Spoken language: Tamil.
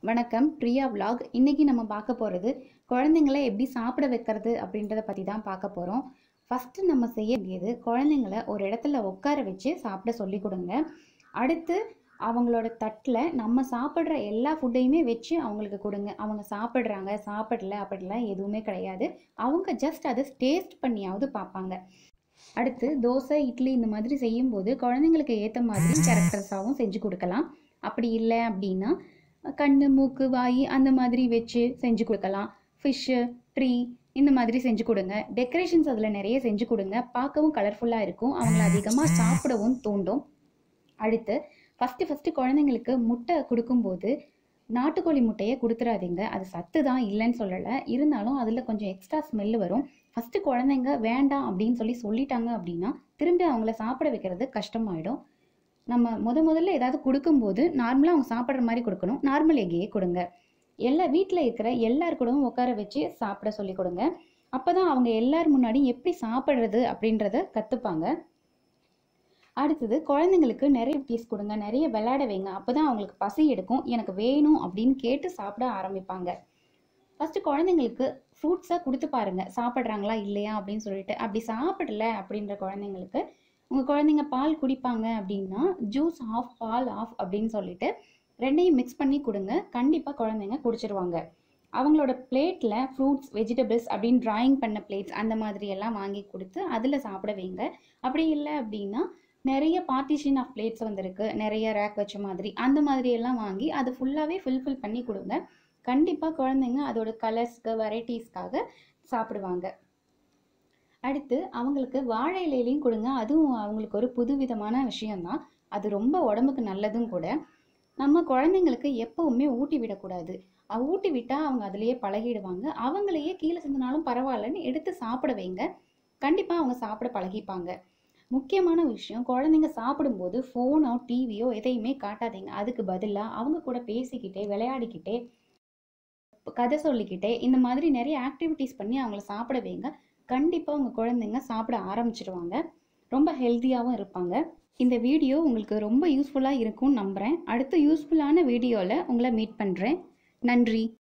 வணக்கம் பிரியா vlog இன்னைக்கு நம்ம பார்க்க போகிறது குழந்தைங்கள எப்படி சாப்பிட வைக்கிறது அப்படின்றத பற்றி தான் பார்க்க போகிறோம் ஃபஸ்ட்டு நம்ம செய்ய வேண்டியது குழந்தைங்கள ஒரு இடத்துல உட்கார வச்சு சாப்பிட சொல்லி கொடுங்க அடுத்து அவங்களோட தட்டில் நம்ம சாப்பிட்ற எல்லா ஃபுட்டையுமே வச்சு அவங்களுக்கு கொடுங்க அவங்க சாப்பிட்றாங்க சாப்பிடல அப்படிலாம் எதுவுமே கிடையாது அவங்க ஜஸ்ட் அதை டேஸ்ட் பண்ணியாவது பார்ப்பாங்க அடுத்து தோசை இட்லி இந்த மாதிரி செய்யும்போது குழந்தைங்களுக்கு ஏற்ற மாதிரி கேரக்டர்ஸாகவும் செஞ்சு கொடுக்கலாம் அப்படி இல்லை அப்படின்னா கண்ணு மூக்கு வாய் அந்த மாதிரி வச்சு செஞ்சு கொடுக்கலாம் ஃபிஷ்ஷு ட்ரீ இந்த மாதிரி செஞ்சு கொடுங்க டெக்கரேஷன்ஸ் அதில் நிறைய செஞ்சு கொடுங்க பார்க்கவும் கலர்ஃபுல்லாக இருக்கும் அவங்கள அதிகமாக சாப்பிடவும் தூண்டும் அடுத்து ஃபஸ்ட்டு ஃபஸ்ட்டு குழந்தைங்களுக்கு முட்டை கொடுக்கும்போது நாட்டுக்கோழி முட்டையை கொடுத்துறாதீங்க அது சத்து தான் இல்லைன்னு சொல்லலை இருந்தாலும் அதில் கொஞ்சம் எக்ஸ்ட்ரா ஸ்மெல்லு வரும் ஃபஸ்ட்டு குழந்தைங்க வேண்டாம் அப்படின்னு சொல்லி சொல்லிட்டாங்க அப்படின்னா திரும்பி அவங்கள சாப்பிட வைக்கிறது கஷ்டமாயிடும் நம்ம முத முதல்ல ஏதாவது கொடுக்கும்போது நார்மலாக அவங்க சாப்பிட்ற மாதிரி கொடுக்கணும் நார்மல் எக்கையே கொடுங்க எல்லா வீட்டில் இருக்கிற எல்லார் கூடவும் உட்கார வச்சு சாப்பிட சொல்லி கொடுங்க அப்போ தான் அவங்க எல்லார் முன்னாடி எப்படி சாப்பிட்றது அப்படின்றத கற்றுப்பாங்க அடுத்தது குழந்தைங்களுக்கு நிறைய பீஸ் கொடுங்க நிறைய விளையாட வைங்க அப்போ தான் அவங்களுக்கு பசி எடுக்கும் எனக்கு வேணும் அப்படின்னு கேட்டு சாப்பிட ஆரம்பிப்பாங்க ஃபஸ்ட்டு குழந்தைங்களுக்கு ஃப்ரூட்ஸாக கொடுத்து பாருங்க சாப்பிட்றாங்களா இல்லையா அப்படின்னு சொல்லிட்டு அப்படி சாப்பிடல அப்படின்ற குழந்தைங்களுக்கு உங்கள் குழந்தைங்க பால் குடிப்பாங்க அப்படின்னா ஜூஸ் ஆஃப் பால் ஆஃப் அப்படின்னு சொல்லிட்டு ரெண்டையும் மிக்ஸ் பண்ணி கொடுங்க கண்டிப்பாக குழந்தைங்க குடிச்சிருவாங்க அவங்களோட பிளேட்டில் ஃப்ரூட்ஸ் வெஜிடபிள்ஸ் அப்படின்னு டிராயிங் பண்ண பிளேட்ஸ் அந்த மாதிரி எல்லாம் வாங்கி கொடுத்து அதில் சாப்பிட வைங்க அப்படி இல்லை அப்படின்னா நிறைய பார்ட்டிஷன் ஆஃப் பிளேட்ஸ் வந்திருக்கு நிறைய ரேக் வச்ச மாதிரி அந்த மாதிரி எல்லாம் வாங்கி அது ஃபுல்லாகவே ஃபில்ஃபில் பண்ணி கொடுங்க கண்டிப்பாக குழந்தைங்க அதோட கலர்ஸ்க்கு வெரைட்டிஸ்க்காக சாப்பிடுவாங்க அடுத்து அவங்களுக்கு வாழை இலையிலையும் கொடுங்க அதுவும் அவங்களுக்கு ஒரு புதுவிதமான விஷயம்தான் அது ரொம்ப உடம்புக்கு நல்லதும் கூட நம்ம குழந்தைங்களுக்கு எப்பவுமே ஊட்டி விடக்கூடாது அஹ் ஊட்டி விட்டால் அவங்க அதுலேயே பழகிடுவாங்க அவங்களையே கீழே சிந்தினாலும் பரவாயில்லன்னு எடுத்து சாப்பிட வைங்க கண்டிப்பாக அவங்க சாப்பிட பழகிப்பாங்க முக்கியமான விஷயம் குழந்தைங்க சாப்பிடும்போது ஃபோனோ டிவியோ எதையுமே காட்டாதீங்க அதுக்கு பதிலாக அவங்க கூட பேசிக்கிட்டே விளையாடிக்கிட்டே கதை சொல்லிக்கிட்டே இந்த மாதிரி நிறைய ஆக்டிவிட்டீஸ் பண்ணி அவங்கள சாப்பிட வைங்க கண்டிப்பாக உங்கள் குழந்தைங்க சாப்பிட ஆரம்பிச்சிருவாங்க ரொம்ப ஹெல்த்தியாகவும் இருப்பாங்க இந்த வீடியோ உங்களுக்கு ரொம்ப யூஸ்ஃபுல்லாக இருக்கும்னு நம்புகிறேன் அடுத்த யூஸ்ஃபுல்லான வீடியோவில் உங்களை மீட் பண்ணுறேன் நன்றி